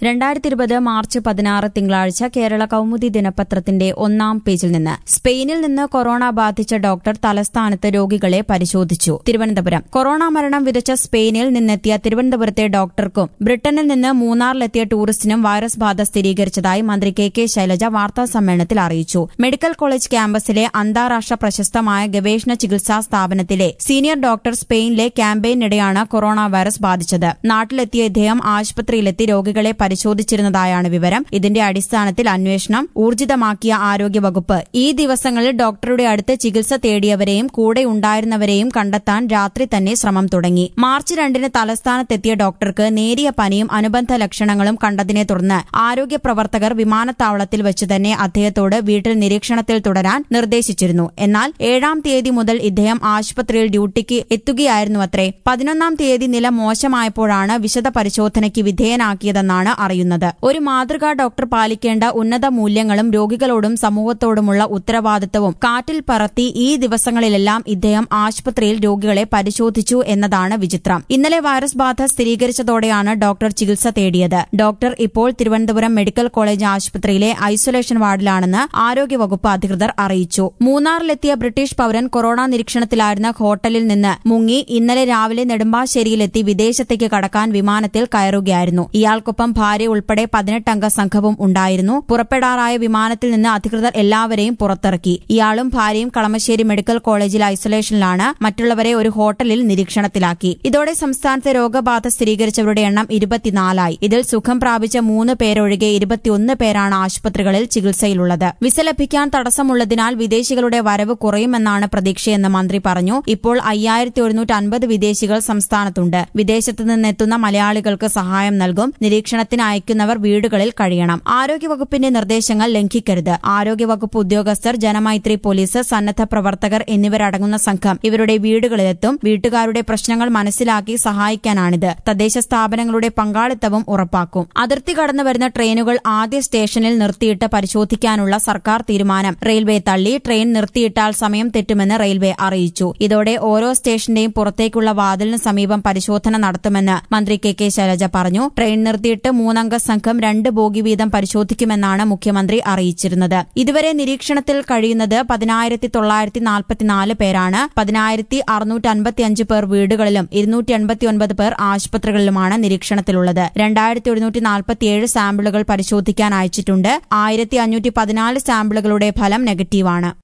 രണ്ടായിരത്തി ഇരുപത് മാർച്ച് പതിനാറ് തിങ്കളാഴ്ച കേരള കൌമുദി ദിനപത്രത്തിന്റെ ഒന്നാം പേജിൽ നിന്ന് സ്പെയിനിൽ നിന്ന് കൊറോണ ബാധിച്ച ഡോക്ടർ തലസ്ഥാനത്ത് രോഗികളെ പരിശോധിച്ചു തിരുവനന്തപുരം കൊറോണ മരണം വിതച്ച സ്പെയിനിൽ നിന്നെത്തിയ തിരുവനന്തപുരത്തെ ഡോക്ടർക്കും ബ്രിട്ടനിൽ നിന്ന് മൂന്നാറിലെത്തിയ ടൂറിസ്റ്റിനും വൈറസ് ബാധ സ്ഥിരീകരിച്ചതായി മന്ത്രി കെ കെ ശൈലജ വാർത്താ സമ്മേളനത്തിൽ അറിയിച്ചു മെഡിക്കൽ കോളേജ് ക്യാമ്പസിലെ അന്താരാഷ്ട്ര പ്രശസ്തമായ ഗവേഷണ ചികിത്സാ സ്ഥാപനത്തിലെ സീനിയർ ഡോക്ടർ സ്പെയിനിലെ ക്യാമ്പയിനിടെയാണ് കൊറോണ വൈറസ് ബാധിച്ചത് നാട്ടിലെത്തിയ ഇദ്ദേഹം ആശുപത്രിയിലെത്തി രോഗികളെ പരിശോധിച്ചിരുന്നതായാണ് വിവരം ഇതിന്റെ അടിസ്ഥാനത്തിൽ അന്വേഷണം ഊർജിതമാക്കിയ ആരോഗ്യവകുപ്പ് ഈ ദിവസങ്ങളിൽ ഡോക്ടറുടെ അടുത്ത് ചികിത്സ തേടിയവരെയും കൂടെ ഉണ്ടായിരുന്നവരെയും കണ്ടെത്താൻ രാത്രി തന്നെ ശ്രമം തുടങ്ങി മാർച്ച് രണ്ടിന് തലസ്ഥാനത്തെത്തിയ ഡോക്ടർക്ക് നേരിയ പനിയും അനുബന്ധ ലക്ഷണങ്ങളും കണ്ടതിനെ തുടർന്ന് ആരോഗ്യ പ്രവർത്തകർ വിമാനത്താവളത്തിൽ വെച്ച് തന്നെ അദ്ദേഹത്തോട് വീട്ടിൽ നിരീക്ഷണത്തിൽ തുടരാൻ നിർദ്ദേശിച്ചിരുന്നു എന്നാൽ ഏഴാം തീയതി മുതൽ ഇദ്ദേഹം ആശുപത്രിയിൽ ഡ്യൂട്ടിക്ക് എത്തുകയായിരുന്നുവത്രേ പതിനൊന്നാം തീയതി നില മോശമായപ്പോഴാണ് വിശദ പരിശോധനയ്ക്ക് വിധേയനാക്കിയതെന്നാണ് അറിയുന്നത് ഒരു മാതൃകാ ഡോക്ടർ പാലിക്കേണ്ട ഉന്നത മൂല്യങ്ങളും രോഗികളോടും സമൂഹത്തോടുമുള്ള ഉത്തരവാദിത്തവും കാറ്റിൽ പറത്തി ഈ ദിവസങ്ങളിലെല്ലാം ഇദ്ദേഹം ആശുപത്രിയിൽ രോഗികളെ പരിശോധിച്ചു എന്നതാണ് വിചിത്രം ഇന്നലെ വൈറസ് ബാധ സ്ഥിരീകരിച്ചതോടെയാണ് ഡോക്ടർ ചികിത്സ തേടിയത് ഡോക്ടർ ഇപ്പോൾ തിരുവനന്തപുരം മെഡിക്കൽ കോളേജ് ആശുപത്രിയിലെ ഐസൊലേഷൻ വാർഡിലാണെന്ന് ആരോഗ്യവകുപ്പ് അധികൃതർ അറിയിച്ചു മൂന്നാറിലെത്തിയ ബ്രിട്ടീഷ് പൌരൻ കൊറോണ നിരീക്ഷണത്തിലായിരുന്ന ഹോട്ടലിൽ നിന്ന് മുങ്ങി ഇന്നലെ രാവിലെ നെടുമ്പാശ്ശേരിയിലെത്തി വിദേശത്തേക്ക് കടക്കാൻ വിമാനത്തിൽ കയറുകയായിരുന്നു ഇയാൾക്കൊപ്പം ഭാര്യ ഉൾപ്പെടെ പതിനെട്ടംഗ സംഘവും ഉണ്ടായിരുന്നു പുറപ്പെടാറായ വിമാനത്തിൽ നിന്ന് അധികൃതർ എല്ലാവരെയും പുറത്തിറക്കി ഇയാളും ഭാര്യയും കളമശ്ശേരി മെഡിക്കൽ കോളേജിൽ ഐസൊലേഷനിലാണ് മറ്റുള്ളവരെ ഒരു ഹോട്ടലിൽ നിരീക്ഷണത്തിലാക്കി ഇതോടെ സംസ്ഥാനത്തെ രോഗബാധ സ്ഥിരീകരിച്ചവരുടെ എണ്ണം ഇരുപത്തിനാലായി ഇതിൽ സുഖം പ്രാപിച്ച മൂന്ന് പേരൊഴികെ ഇരുപത്തിയൊന്ന് പേരാണ് ആശുപത്രികളിൽ ചികിത്സയിലുള്ളത് വിസ ലഭിക്കാൻ തടസ്സമുള്ളതിനാൽ വിദേശികളുടെ വരവ് കുറയുമെന്നാണ് പ്രതീക്ഷയെന്ന് മന്ത്രി പറഞ്ഞു ഇപ്പോൾ അയ്യായിരത്തി ഒരുന്നൂറ്റി അൻപത് വിദേശികൾ സംസ്ഥാനത്തുണ്ട് വിദേശത്ത് നിന്നെത്തുന്ന മലയാളികൾക്ക് സഹായം നൽകും നിരീക്ഷണത്തിന് അയക്കുന്നവർ വീടുകളിൽ കഴിയണം ആരോഗ്യവകുപ്പിന്റെ നിർദ്ദേശങ്ങൾ ലംഘിക്കരുത് ആരോഗ്യവകുപ്പ് ഉദ്യോഗസ്ഥർ ജനമൈത്രി പോലീസ് സന്നദ്ധ പ്രവർത്തകർ എന്നിവരടങ്ങുന്ന സംഘം ഇവരുടെ വീടുകളിലെത്തും വീട്ടുകാരുടെ പ്രശ്നങ്ങൾ മനസ്സിലാക്കി സഹായിക്കാനാണിത് തദ്ദേശ സ്ഥാപനങ്ങളുടെ പങ്കാളിത്തവും ഉറപ്പാക്കും അതിർത്തി കടന്നു വരുന്ന ട്രെയിനുകൾ ആദ്യ സ്റ്റേഷനിൽ നിർത്തിയിട്ട് പരിശോധിക്കാനുള്ള സർക്കാർ തീരുമാനം റെയിൽവേ തള്ളി ട്രെയിൻ നിർത്തിയിട്ടാൽ സമയം തെറ്റുമെന്ന് റെയിൽവേ അറിയിച്ചു ഇതോടെ ഓരോ സ്റ്റേഷന്റെയും പുറത്തേക്കുള്ള വാതിലിന് സമീപം പരിശോധന നടത്തുമെന്ന് മന്ത്രി കെ കെ ശൈലജ പറഞ്ഞു ട്രെയിൻ നിർത്തിയിട്ട് മൂന്നംഗ സംഘം രണ്ട് ബോഗി വീതം പരിശോധിക്കുമെന്നാണ് മുഖ്യമന്ത്രി അറിയിച്ചിരുന്നത് ഇതുവരെ നിരീക്ഷണത്തിൽ കഴിയുന്നത് പതിനായിരത്തി തൊള്ളായിരത്തി നാൽപ്പത്തിനാല് പേരാണ് പതിനായിരത്തി അറുന്നൂറ്റി അൻപത്തിയഞ്ച് പേർ വീടുകളിലും ഇരുന്നൂറ്റി എൺപത്തിയൊൻപത് പേർ ആശുപത്രികളിലുമാണ് നിരീക്ഷണത്തിലുള്ളത് രണ്ടായിരത്തി ഒരുന്നൂറ്റി നാൽപ്പത്തിയേഴ് സാമ്പിളുകൾ പരിശോധിക്കാൻ അയച്ചിട്ടുണ്ട് ആയിരത്തി അഞ്ഞൂറ്റി പതിനാല് സാമ്പിളുകളുടെ ഫലം നെഗറ്റീവാണ്